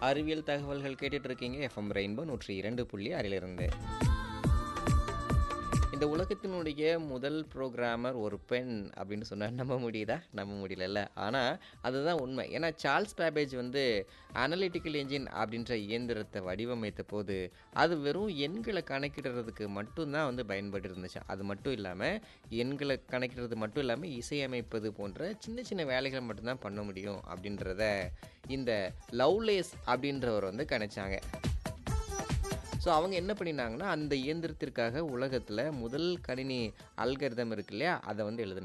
அறிவியல் தகவல்கள் கேட்டுட்டு இருக்கீங்க எஃப்எம் ரெயின்போ நூற்றி இரண்டு புள்ளி ஆறிலிருந்து இந்த உலகத்தினுடைய முதல் ப்ரோக்ராமர் ஒரு பெண் அப்படின்னு சொன்னால் நம்ப முடியுதா நம்ப முடியலல்ல ஆனால் அதுதான் உண்மை ஏன்னா சார்ல்ஸ் பேபேஜ் வந்து அனலிட்டிக்கல் என்ஜின் அப்படின்ற இயந்திரத்தை வடிவமைத்த போது அது வெறும் எண்களை கணக்கிடுறதுக்கு மட்டும்தான் வந்து பயன்பட்டு இருந்துச்சு அது மட்டும் இல்லாமல் எண்களை கணக்கிடுறது மட்டும் இல்லாமல் இசையமைப்பது போன்ற சின்ன சின்ன வேலைகளை மட்டும்தான் பண்ண முடியும் அப்படின்றத இந்த லவ்லேஸ் அப்படின்றவர் வந்து கணிச்சாங்க ஸோ அவங்க என்ன பண்ணினாங்கன்னா அந்த இயந்திரத்திற்காக உலகத்தில் முதல் கணினி அல்கரிதம் இருக்கு இல்லையா அதை வந்து எழுதினாங்க